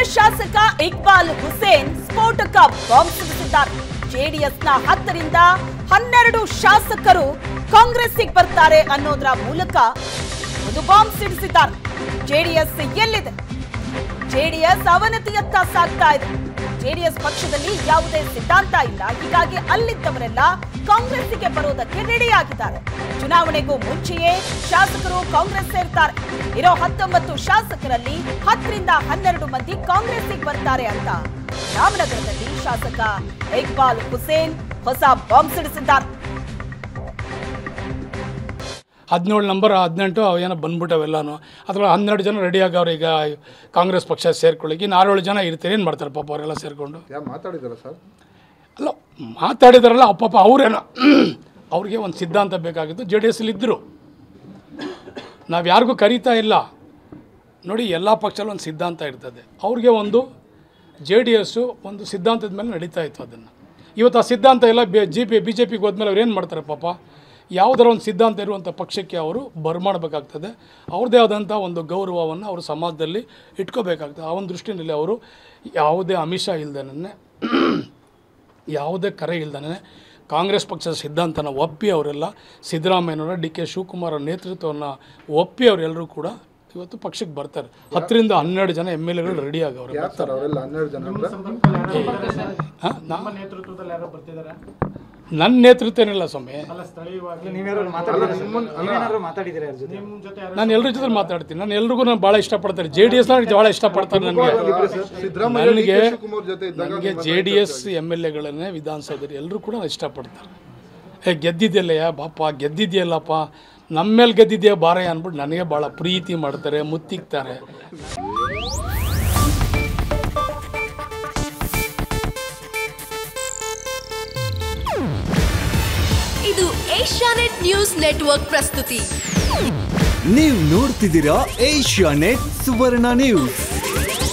ಶಾಸಕ ಇಕ್ಬಾಲ್ ಹುಸೇನ್ ಸ್ಫೋಟಕ ಬಾಂಬ್ ಸಿಡಿಸಿದ್ದಾರೆ ಜೆಡಿಎಸ್ನ ಹತ್ತರಿಂದ ಹನ್ನೆರಡು ಶಾಸಕರು ಕಾಂಗ್ರೆಸ್ಸಿಗೆ ಬರ್ತಾರೆ ಅನ್ನೋದರ ಮೂಲಕ ಒಂದು ಬಾಂಬ್ ಸಿಡಿಸಿದ್ದಾರೆ ಜೆಡಿಎಸ್ ಎಲ್ಲಿದೆ ಜೆಡಿಎಸ್ ಅವನತಿಯತ್ತ ಸಾಗ್ತಾ ಇದೆ ಜೆಡಿಎಸ್ ಪಕ್ಷದಲ್ಲಿ ಯಾವುದೇ ಸಿದ್ಧಾಂತ ಇಲ್ಲ ಹೀಗಾಗಿ ಅಲ್ಲಿದ್ದವರೆಲ್ಲ ಕಾಂಗ್ರೆಸ್ಸಿಗೆ ಬರೋದಕ್ಕೆ ರೆಡಿಯಾಗಿದ್ದಾರೆ ಚುನಾವಣೆಗೂ ಮುಂಚೆಯೇ ಶಾಸಕರು ಕಾಂಗ್ರೆಸ್ ಸೇರ್ತಾರೆ ಇರೋ ಹತ್ತೊಂಬತ್ತು ಶಾಸಕರಲ್ಲಿ ಹತ್ತರಿಂದ ಹನ್ನೆರಡು ಮಂದಿ ಕಾಂಗ್ರೆಸ್ಸಿಗೆ ಬರ್ತಾರೆ ಅಂತ ರಾಮನಗರದಲ್ಲಿ ಶಾಸಕ ಇಕ್ಬಾಲ್ ಹುಸೇನ್ ಹೊಸ ಬಾಂಬ್ ಸಿಡಿಸಿದ್ದಾರೆ ಹದಿನೇಳು ನಂಬರ್ ಹದಿನೆಂಟು ಅವು ಏನೋ ಬಂದ್ಬಿಟ್ಟವೆಲ್ಲನೂ ಅದ್ರಲ್ಲಿ ಹನ್ನೆರಡು ಜನ ರೆಡಿ ಆಗವ್ರೆ ಈಗ ಕಾಂಗ್ರೆಸ್ ಪಕ್ಷ ಸೇರ್ಕೊಳ್ಳಿಕ್ಕೆ ಇನ್ನು ಆರೇಳು ಜನ ಇರ್ತಾರೆ ಏನು ಮಾಡ್ತಾರೆ ಪಾಪ ಅವರೆಲ್ಲ ಸೇರಿಕೊಂಡು ಯಾ ಮಾತಾಡಿದಾರ ಸರ್ ಅಲ್ಲ ಮಾತಾಡಿದಾರಲ್ಲ ಪಾಪ ಅವರೇನೋ ಅವ್ರಿಗೆ ಒಂದು ಸಿದ್ಧಾಂತ ಬೇಕಾಗಿತ್ತು ಜೆ ಡಿ ಎಸ್ಸಲ್ಲಿ ಇದ್ದರು ನಾವು ಯಾರಿಗೂ ಕರೀತಾ ಇಲ್ಲ ನೋಡಿ ಎಲ್ಲ ಪಕ್ಷದಲ್ಲೂ ಒಂದು ಸಿದ್ಧಾಂತ ಇರ್ತದೆ ಅವ್ರಿಗೆ ಒಂದು ಜೆ ಡಿ ಎಸ್ಸು ಒಂದು ಸಿದ್ಧಾಂತದ ಮೇಲೆ ನಡೀತಾ ಇತ್ತು ಅದನ್ನು ಇವತ್ತು ಆ ಸಿದ್ಧಾಂತ ಎಲ್ಲ B G P B J ಪಿಗೆ ಹೋದ್ಮೇಲೆ ಅವ್ರು ಏನು ಮಾಡ್ತಾರೆ ಪಾಪ ಯಾವುದರ ಒಂದು ಸಿದ್ಧಾಂತ ಇರುವಂಥ ಪಕ್ಷಕ್ಕೆ ಅವರು ಬರಮಾಡಬೇಕಾಗ್ತದೆ ಅವ್ರದ್ದೇ ಆದಂಥ ಒಂದು ಗೌರವವನ್ನು ಅವರು ಸಮಾಜದಲ್ಲಿ ಇಟ್ಕೋಬೇಕಾಗ್ತದೆ ಆ ಒಂದು ದೃಷ್ಟಿನಲ್ಲಿ ಅವರು ಯಾವುದೇ ಅಮಿಷ ಇಲ್ಲದೇ ಯಾವುದೇ ಕರೆ ಇಲ್ದೇ ಕಾಂಗ್ರೆಸ್ ಪಕ್ಷದ ಸಿದ್ಧಾಂತನ ಒಪ್ಪಿ ಅವರೆಲ್ಲ ಸಿದ್ದರಾಮಯ್ಯನವರ ಡಿ ಕೆ ಶಿವಕುಮಾರ್ ಅವ್ರ ನೇತೃತ್ವವನ್ನು ಒಪ್ಪಿ ಅವರೆಲ್ಲರೂ ಕೂಡ ಇವತ್ತು ಪಕ್ಷಕ್ಕೆ ಬರ್ತಾರೆ ಹತ್ತರಿಂದ ಹನ್ನೆರಡು ಜನ ಎಮ್ ಎಲ್ ಎಗಳು ರೆಡಿ ಆಗವ್ರೆ ಯಾರು ಸರ್ ಅವರೆಲ್ಲ ಹನ್ನೆರಡು ಜನ ಅಂದ್ರೆ ಹಾಂ ನಾ ನಮ್ಮ ನೇತೃತ್ವದಲ್ಲಿ ಯಾರೋ ಬರ್ತಿದ್ದಾರೆ ನನ್ನ ನೇತೃತ್ವ ಏನಿಲ್ಲ ಸ್ವಾಮಿ ಅಲ್ಲ ಸ್ಥಳೀಯವಾಗಿ ನೀವೇನಾದ್ರು ಮಾತಾಡಿದ್ರೆ ನೀವೇನಾದ್ರು ಮಾತಾಡಿದ್ರೆ ಅವ್ರ ಜೊತೆ ನಿಮ್ಮ ಜೊತೆ ಯಾರು ನಾನು ಎಲ್ಲರ ಜೊತೆ ಮಾತಾಡ್ತೀನಿ ನಾನು ಎಲ್ರಿಗೂ ನಾನು ಭಾಳ ಇಷ್ಟಪಡ್ತಾರೆ ಜೆ ಡಿ ಎಸ್ನ ಭಾಳ ಇಷ್ಟಪಡ್ತಾರೆ ನನಗೆ ಸಿದ್ದರಾಮಯ್ಯ ಡಿ ನನಗೆ ಕೆ ಶಿವಕುಮಾರ್ ಜೊತೆ ಇದ್ದಾಗ ನನಗೆ J D S M L ಎಗಳನ್ನೇ ವಿಧಾನಸೌಧದಲ್ಲಿ ಎಲ್ಲರೂ ಕೂಡ ಇಷ್ಟಪಡ್ತಾರೆ ಏ ಗೆದ್ದಿದ್ಯಲ್ಲಯ್ಯ ಬಾಪ ಗೆದ್ದಿದ್ಯಲ್ಲಪ್ಪ ನಮ್ಮ ಮೇಲೆ ಗೆದ್ದಿದ್ಯಾ ಬಾರಯ್ಯ ಅಂದ್ಬಿಟ್ಟು ನನಗೆ ಭಾಳ ಪ್ರೀತಿ ಮಾಡ್ತಾರೆ ಮುತ್ತಿಕ್ತಾರೆ ಇದು ಏಷ್ಯಾನೆಟ್ ನ್ಯೂಸ್ ನೆಟ್ವರ್ಕ್ ಪ್ರಸ್ತುತಿ ನೀವು ನೋಡ್ತಿದ್ದೀರಾ ಏಷ್ಯಾ ನೆಟ್ ಸುವರ್ಣ ನ್ಯೂಸ್